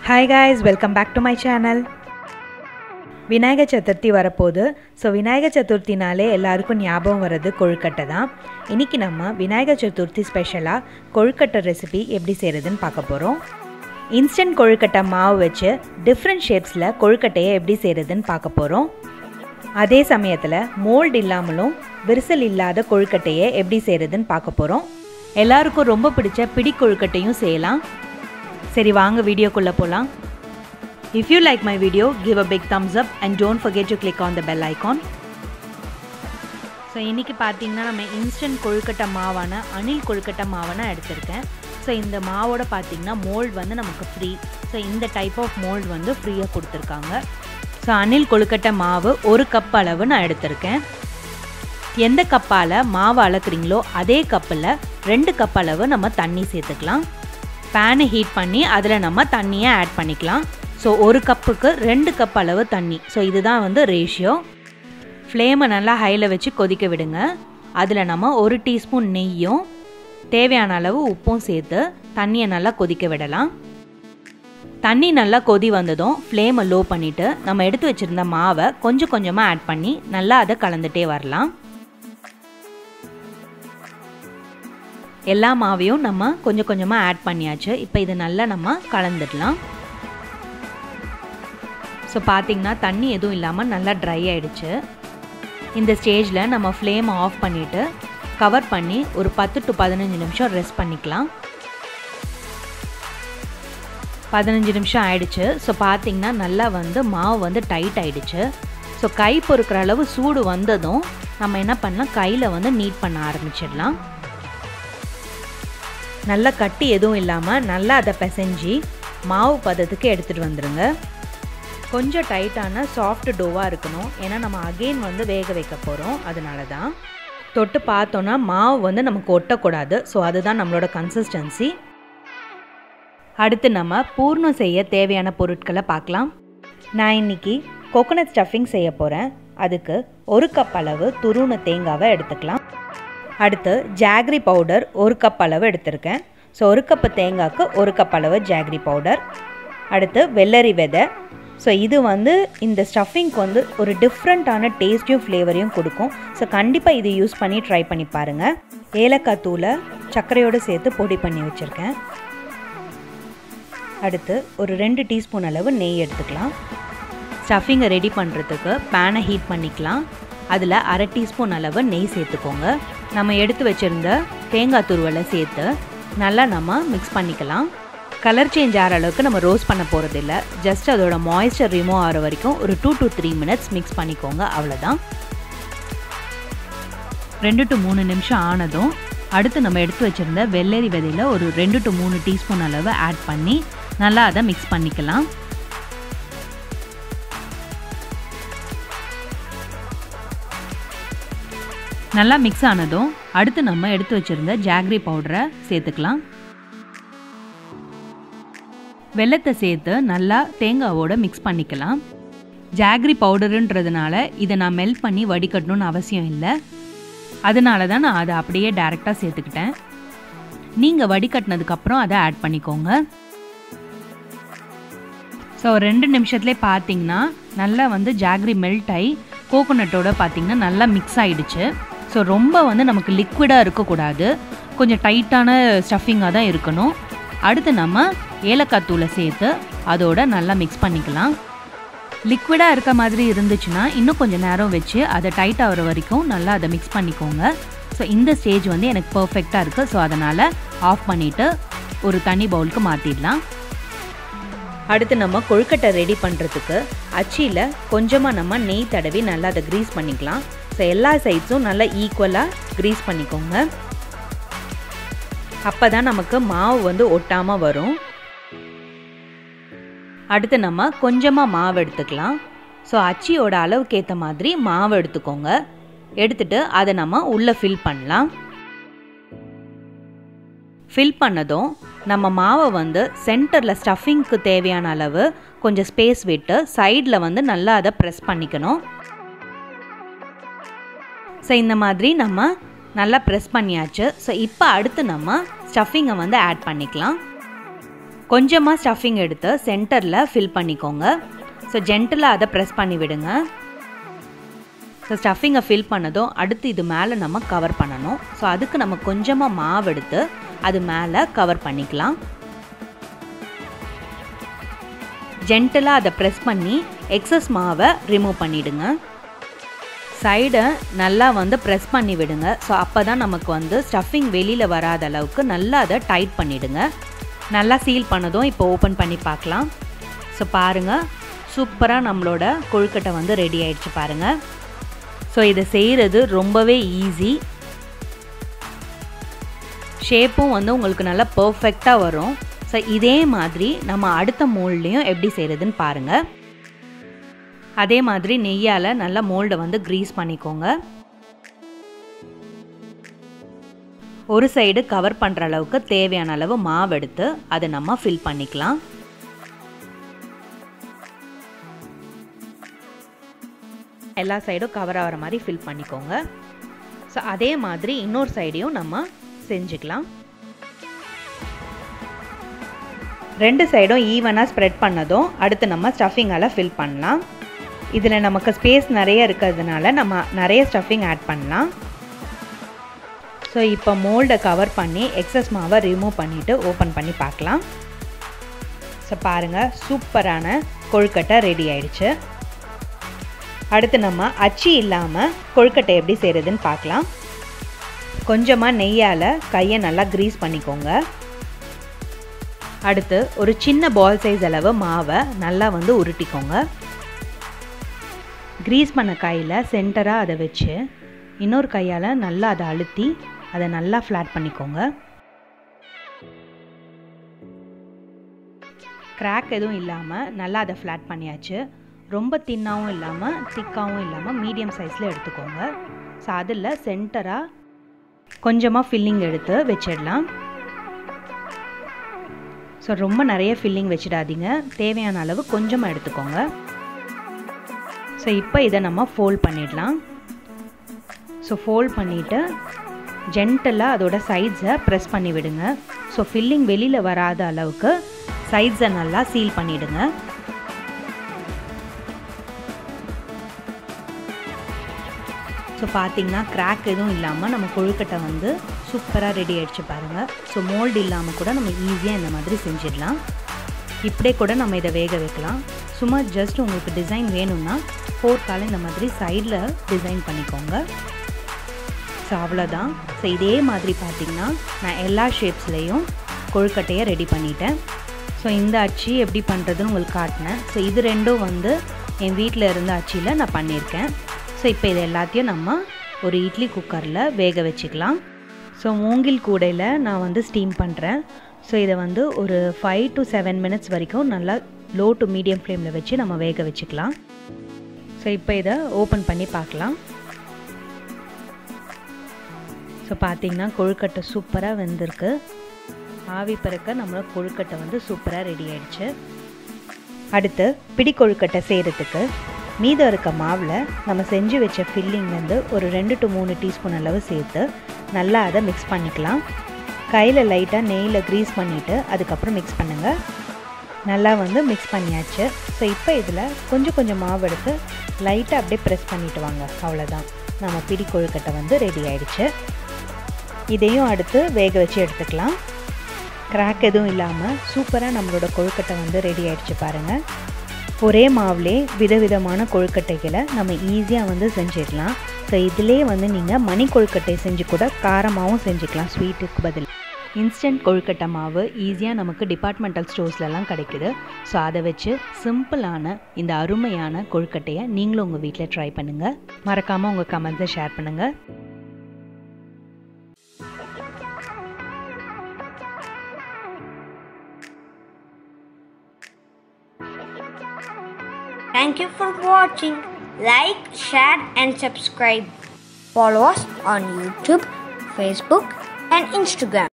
Hi guys welcome back to my channel Vinayagar Chathurthi வரப்போகுது so Vinayagar சதுர்த்தினாலே எல்லாருக்கும் ஞாபகம் வர்றது கொழுக்கட்டை தான் இன்றைக்கி நம்ம விநாயகர் சதுர்த்தி ஸ்பெஷலாக கொழுக்கட்டை ரெசிபி எப்படி செய்கிறதுன்னு பார்க்க போகிறோம் இன்ஸ்டன்ட் கொழுக்கட்டை மாவு வச்சு டிஃப்ரெண்ட் ஷேப்ஸில் கொழுக்கட்டையை எப்படி செய்கிறதுன்னு பார்க்க போகிறோம் அதே சமயத்தில் மோல்டு இல்லாமலும் விரிசல் இல்லாத கொழுக்கட்டையை எப்படி செய்கிறதுன்னு பார்க்க போகிறோம் எல்லாருக்கும் ரொம்ப பிடிச்ச பிடி கொழுக்கட்டையும் செய்யலாம் சரி வாங்க வீடியோக்குள்ளே போகலாம் if you like my video give a big thumbs up and don't forget to click on the bell icon so இன்றைக்கி பார்த்தீங்கன்னா நம்ம இன்ஸ்டன்ட் கொழுக்கட்டை மாவான அணில் கொழுக்கட்டை மாவை எடுத்திருக்கேன் ஸோ இந்த மாவோட பார்த்தீங்கன்னா மோல்டு வந்து நமக்கு ஃப்ரீ ஸோ இந்த டைப் ஆஃப் மோல்டு வந்து ஃப்ரீயாக கொடுத்துருக்காங்க ஸோ அணில் கொழுக்கட்டை மாவு ஒரு கப் அளவு நான் எடுத்திருக்கேன் எந்த கப்பால் மாவு அளக்குறீங்களோ அதே கப்பில் ரெண்டு கப் அளவு நம்ம தண்ணி சேர்த்துக்கலாம் பேனை ஹீட் பண்ணி அதில் நம்ம தண்ணியை ஆட் பண்ணிக்கலாம் ஸோ ஒரு கப்புக்கு ரெண்டு கப் அளவு தண்ணி ஸோ இதுதான் வந்து ரேஷியோ ஃப்ளேமை நல்லா ஹையில் வச்சு கொதிக்க விடுங்க அதில் நம்ம ஒரு டீஸ்பூன் நெய்யும் தேவையான அளவு உப்பும் சேர்த்து தண்ணியை நல்லா கொதிக்க விடலாம் தண்ணி நல்லா கொதி வந்ததும் ஃப்ளேமை லோ பண்ணிவிட்டு நம்ம எடுத்து வச்சுருந்த மாவை கொஞ்சம் கொஞ்சமாக ஆட் பண்ணி நல்லா அதை கலந்துட்டே வரலாம் எல்லா மாவையும் நம்ம கொஞ்சம் கொஞ்சமாக ஆட் பண்ணியாச்சு இப்போ இது நல்லா நம்ம கலந்துடலாம் ஸோ பார்த்திங்கன்னா தண்ணி எதுவும் இல்லாமல் நல்லா ட்ரை ஆகிடுச்சு இந்த ஸ்டேஜில் நம்ம ஃப்ளேமை ஆஃப் பண்ணிவிட்டு கவர் பண்ணி ஒரு பத்து டு பதினஞ்சு நிமிஷம் ரெஸ்ட் பண்ணிக்கலாம் பதினஞ்சு நிமிஷம் ஆயிடுச்சு ஸோ பார்த்திங்கன்னா நல்லா வந்து மாவு வந்து டைட் ஆகிடுச்சு ஸோ கை பொறுக்கிற அளவு சூடு வந்ததும் நம்ம என்ன பண்ணலாம் கையில் வந்து நீட் பண்ண ஆரம்பிச்சிடலாம் நல்லா கட்டி எதுவும் இல்லாமல் நல்லா அதை பிசைஞ்சி மாவு பதத்துக்கு எடுத்துகிட்டு வந்துடுங்க கொஞ்சம் டைட்டான சாஃப்ட் டோவாக இருக்கணும் ஏன்னா நம்ம அகெயின் வந்து வேக வைக்க போகிறோம் அதனால தான் தொட்டு பார்த்தோன்னா மாவு வந்து நமக்கு ஒட்டக்கூடாது ஸோ அதுதான் நம்மளோட கன்சிஸ்டன்சி அடுத்து நம்ம பூர்ணம் செய்ய தேவையான பொருட்களை பார்க்கலாம் நான் இன்னைக்கு கோகோனட் ஸ்டஃபிங் செய்ய போகிறேன் அதுக்கு ஒரு கப் அளவு துருண தேங்காவை எடுத்துக்கலாம் அடுத்து ஜாக்ரி பவுடர் ஒரு கப் அளவு எடுத்திருக்கேன் ஸோ ஒரு கப்பு தேங்காய்க்கு ஒரு கப் அளவு ஜாக்ரி பவுடர் அடுத்து வெள்ளரி விதை ஸோ இது வந்து இந்த ஸ்டஃபிங்க்கு வந்து ஒரு டிஃப்ரெண்ட்டான டேஸ்ட்டையும் ஃப்ளேவரையும் கொடுக்கும் ஸோ கண்டிப்பாக இது யூஸ் பண்ணி ட்ரை பண்ணி பாருங்கள் ஏலக்காய் தூளை சர்க்கரையோடு சேர்த்து பொடி பண்ணி வச்சுருக்கேன் அடுத்து ஒரு ரெண்டு டீஸ்பூன் அளவு நெய் எடுத்துக்கலாம் ஸ்டஃபிங்கை ரெடி பண்ணுறதுக்கு பேனை ஹீட் பண்ணிக்கலாம் அதில் அரை டீஸ்பூன் அளவு நெய் சேர்த்துக்கோங்க நம்ம எடுத்து வச்சுருந்த தேங்காய் துருவலை சேர்த்து நல்லா நம்ம மிக்ஸ் பண்ணிக்கலாம் கலர் சேஞ்ச் ஆகிற அளவுக்கு நம்ம ரோஸ்ட் பண்ண போகிறதில்ல ஜஸ்ட் அதோட மாய்ஸ்சர் ரிமூவ் ஆகிற வரைக்கும் ஒரு two to three minutes mix பண்ணிக்கோங்க அவ்வளோதான் ரெண்டு டு மூணு நிமிஷம் ஆனதும் அடுத்து நம்ம எடுத்து வச்சுருந்த வெள்ளரி விதையில் ஒரு ரெண்டு டு மூணு டீஸ்பூன் அளவு ஆட் பண்ணி நல்லா அதை மிக்ஸ் பண்ணிக்கலாம் நல்லா மிக்ஸ் ஆனதும் அடுத்து நம்ம எடுத்து வச்சுருந்த ஜாக்ரி பவுடரை சேர்த்துக்கலாம் வெள்ளத்தை சேர்த்து நல்லா தேங்காவோட மிக்ஸ் பண்ணிக்கலாம் ஜாக்ரி பவுடருன்றதுனால இதை நான் மெல்ட் பண்ணி வடிகட்டணும்னு அவசியம் இல்லை அதனால தான் நான் அதை அப்படியே டைரெக்டாக சேர்த்துக்கிட்டேன் நீங்கள் வடிகட்டினதுக்கப்புறம் அதை ஆட் பண்ணிக்கோங்க ஸோ ரெண்டு நிமிஷத்துலேயே பார்த்தீங்கன்னா நல்லா வந்து ஜாக்ரி மெல்ட் ஆகி கோகோனட்டோட பார்த்தீங்கன்னா நல்லா மிக்ஸ் ஆகிடுச்சு ஸோ ரொம்ப வந்து நமக்கு லிக்விடாக இருக்கக்கூடாது கொஞ்சம் டைட்டான ஸ்டஃபிங்காக தான் இருக்கணும் அடுத்து நம்ம ஏலக்காய் தூளை சேர்த்து அதோட நல்லா மிக்ஸ் பண்ணிக்கலாம் லிக்விடாக இருக்க மாதிரி இருந்துச்சுன்னா இன்னும் கொஞ்சம் நேரம் வச்சு அதை டைட் ஆகிற வரைக்கும் நல்லா அதை மிக்ஸ் பண்ணிக்கோங்க ஸோ இந்த ஸ்டேஜ் வந்து எனக்கு பர்ஃபெக்டாக இருக்குது ஸோ அதனால் ஆஃப் பண்ணிவிட்டு ஒரு தனி பவுலுக்கு மாற்றிடலாம் அடுத்து நம்ம கொழுக்கட்டை ரெடி பண்ணுறதுக்கு அச்சியில் கொஞ்சமாக நம்ம நெய் தடவி நல்லா அதை க்ரீஸ் பண்ணிக்கலாம் ஸோ எல்லா சைட்ஸும் நல்லா ஈக்குவலாக க்ரீஸ் பண்ணிக்கோங்க அப்போ தான் நமக்கு மாவு வந்து ஒட்டாமல் வரும் அடுத்து நம்ம கொஞ்சமாக மாவு எடுத்துக்கலாம் ஸோ அச்சியோட அளவுக்கு ஏற்ற மாதிரி மாவு எடுத்துக்கோங்க எடுத்துட்டு அதை நம்ம உள்ளே ஃபில் பண்ணலாம் ஃபில் பண்ணதும் நம்ம மாவை வந்து சென்டரில் ஸ்டஃபிங்க்கு தேவையான அளவு கொஞ்சம் ஸ்பேஸ் விட்டு சைடில் வந்து நல்லா அதை ப்ரெஸ் பண்ணிக்கணும் ஸோ இந்த மாதிரி நம்ம நல்லா ப்ரெஸ் பண்ணியாச்சு ஸோ இப்போ அடுத்து நம்ம ஸ்டஃபிங்கை வந்து ஆட் பண்ணிக்கலாம் கொஞ்சமாக ஸ்டஃபிங் எடுத்து சென்டரில் ஃபில் பண்ணிக்கோங்க ஸோ ஜென்டலாக அதை ப்ரெஸ் பண்ணி விடுங்க ஸோ ஸ்டஃபிங்கை ஃபில் பண்ணதும் அடுத்து இது மேலே நம்ம கவர் பண்ணணும் ஸோ அதுக்கு நம்ம கொஞ்சமாக மாவு எடுத்து அது மேலே கவர் பண்ணிக்கலாம் ஜென்டலாக அதை ப்ரெஸ் பண்ணி எக்ஸஸ் மாவை ரிமூவ் பண்ணிவிடுங்க சைடை நல்லா வந்து ப்ரெஸ் பண்ணி விடுங்க ஸோ அப்போ தான் நமக்கு வந்து ஸ்டஃபிங் வெளியில் வராத அளவுக்கு நல்லா அதை டைட் பண்ணிவிடுங்க நல்லா சீல் பண்ணதும் இப்போ ஓப்பன் பண்ணி பார்க்கலாம் ஸோ பாருங்கள் சூப்பராக நம்மளோட கொழுக்கட்டை வந்து ரெடி ஆயிடுச்சு பாருங்கள் ஸோ இதை செய்கிறது ரொம்பவே ஈஸி ஷேப்பும் வந்து உங்களுக்கு நல்லா பர்ஃபெக்டாக வரும் ஸோ இதே மாதிரி நம்ம அடுத்த மோல்ட்லேயும் எப்படி செய்கிறதுன்னு பாருங்கள் அதே மாதிரி நெய்யால் நல்லா மோல்டை வந்து க்ரீஸ் பண்ணிக்கோங்க ஒரு சைடு கவர் பண்ணுற அளவுக்கு தேவையான அளவு மாவு எடுத்து அதை நம்ம ஃபில் பண்ணிக்கலாம் எல்லா சைடும் கவர் ஆகிற மாதிரி ஃபில் பண்ணிக்கோங்க ஸோ அதே மாதிரி இன்னொரு சைடையும் நம்ம செஞ்சுக்கலாம் ரெண்டு சைடும் ஈவனாக ஸ்ப்ரெட் பண்ணதும் அடுத்து நம்ம ஸ்டஃபிங்கால் ஃபில் பண்ணலாம் இதில் நமக்கு ஸ்பேஸ் நிறைய இருக்கிறதுனால நம்ம நிறைய ஸ்டஃபிங் ஆட் பண்ணலாம் ஸோ இப்போ மோல்டை கவர் பண்ணி எக்ஸஸ் மாவை ரிமூவ் பண்ணிவிட்டு ஓப்பன் பண்ணி பார்க்கலாம் ஸோ பாருங்கள் சூப்பரான கொழுக்கட்டை ரெடி ஆயிடுச்சு அடுத்து நம்ம அச்சு இல்லாமல் கொழுக்கட்டை எப்படி செய்கிறதுன்னு பார்க்கலாம் கொஞ்சமாக நெய்யால் கையை நல்லா க்ரீஸ் பண்ணிக்கோங்க அடுத்து ஒரு சின்ன பால் சைஸ் அளவு மாவை நல்லா வந்து உருட்டிக்கோங்க க்ரீஸ் பண்ண கையில் சென்டராக அதை வச்சு இன்னொரு கையால் நல்லா அதை அழுத்தி அதை நல்லா ஃப்ளாட் பண்ணிக்கோங்க கிராக் எதுவும் இல்லாமல் நல்லா அதை ஃப்ளாட் பண்ணியாச்சு ரொம்ப தின்னாகவும் இல்லாமல் திக்காகவும் இல்லாமல் மீடியம் சைஸில் எடுத்துக்கோங்க ஸோ அதில் சென்டராக கொஞ்சமாக ஃபில்லிங் எடுத்து வச்சிடலாம் ஸோ ரொம்ப நிறைய ஃபில்லிங் வச்சிடாதீங்க தேவையான அளவு கொஞ்சமாக எடுத்துக்கோங்க ஸோ இப்போ இதை நம்ம ஃபோல்ட் பண்ணிடலாம் ஸோ ஃபோல்ட் பண்ணிவிட்டு ஜென்டலாக அதோட சைட்ஸை ப்ரெஸ் பண்ணி விடுங்க ஸோ ஃபில்லிங் வெளியில் வராத அளவுக்கு சைட்ஸை நல்லா சீல் பண்ணிவிடுங்க ஸோ பார்த்தீங்கன்னா கிராக் எதுவும் இல்லாமல் நம்ம கொழுக்கட்டை வந்து சூப்பராக ரெடி ஆகிடுச்சு பாருங்கள் ஸோ மோல்டு இல்லாமல் கூட நம்ம ஈஸியாக இந்த மாதிரி செஞ்சிடலாம் இப்படியே கூட நம்ம இதை வேக வைக்கலாம் சும்மா ஜஸ்ட் உங்களுக்கு டிசைன் வேணும்னா ஃபோர்க்கால் இந்த மாதிரி சைடில் டிசைன் பண்ணிக்கோங்க ஸோ அவ்வளோதான் ஸோ இதே மாதிரி பார்த்திங்கன்னா நான் எல்லா ஷேப்ஸ்லேயும் கொழுக்கட்டையை ரெடி பண்ணிட்டேன் ஸோ இந்த அச்சு எப்படி பண்ணுறதுன்னு உங்களுக்கு காட்டினேன் ஸோ இது ரெண்டும் வந்து என் வீட்டில் இருந்த அச்சியில் நான் பண்ணியிருக்கேன் ஸோ இப்போ இது எல்லாத்தையும் நம்ம ஒரு இட்லி குக்கரில் வேக வச்சுக்கலாம் ஸோ மூங்கில் கூடையில் நான் வந்து ஸ்டீம் பண்ணுறேன் ஸோ இதை வந்து ஒரு ஃபைவ் டு செவன் மினிட்ஸ் வரைக்கும் நல்லா லோ டு மீடியம் ஃப்ளேமில் வச்சு நம்ம வேக வச்சுக்கலாம் ஸோ இப்போ இதை ஓப்பன் பண்ணி பார்க்கலாம் ஸோ பார்த்தீங்கன்னா கொழுக்கட்டை சூப்பராக வெந்திருக்கு ஆவி பறக்க நம்மளோட கொழுக்கட்டை வந்து சூப்பராக ரெடி ஆயிடுச்சு அடுத்து பிடி கொழுக்கட்டை செய்கிறதுக்கு மீதம் இருக்க மாவில் நம்ம செஞ்சு வச்ச ஃபில்லிங் வந்து ஒரு ரெண்டு டு மூணு டீஸ்பூன் அளவு சேர்த்து நல்லா அதை மிக்ஸ் பண்ணிக்கலாம் கையில் லைட்டாக நெய்யில் க்ரீஸ் பண்ணிவிட்டு அதுக்கப்புறம் மிக்ஸ் பண்ணுங்கள் நல்லா வந்து மிக்ஸ் பண்ணியாச்சு ஸோ இப்போ இதில் கொஞ்சம் கொஞ்சம் மாவு எடுத்து லைட்டாக அப்படியே ப்ரெஸ் பண்ணிவிட்டு வாங்க அவ்வளோதான் நம்ம பிடி கொழுக்கட்டை வந்து ரெடி ஆயிடுச்சு இதையும் அடுத்து வேக வச்சு எடுத்துக்கலாம் கிராக் எதுவும் இல்லாமல் சூப்பராக நம்மளோட கொழுக்கட்டை வந்து ரெடி ஆயிடுச்சு பாருங்கள் ஒரே மாவுலே விதவிதமான கொழுக்கட்டைகளை நம்ம ஈஸியாக வந்து செஞ்சிடலாம் ஸோ இதிலே வந்து நீங்கள் மணி கொழுக்கட்டை செஞ்சு கூட காரமாகவும் செஞ்சுக்கலாம் ஸ்வீட்டுக்கு பதில் இன்ஸ்டன்ட் கொழுக்கட்டை மாவு ஈஸியாக நமக்கு டிபார்ட்மெண்டல் ஸ்டோர்ஸ்லலாம் கிடைக்குது ஸோ அதை வச்சு சிம்பிளான இந்த அருமையான கொழுக்கட்டையை நீங்களும் உங்கள் வீட்டில் ட்ரை பண்ணுங்கள் மறக்காமல் உங்கள் கமெண்ட்ஸை ஷேர் பண்ணுங்கள் Thank you for watching. Like, share, and subscribe. Follow us on YouTube, Facebook, and Instagram.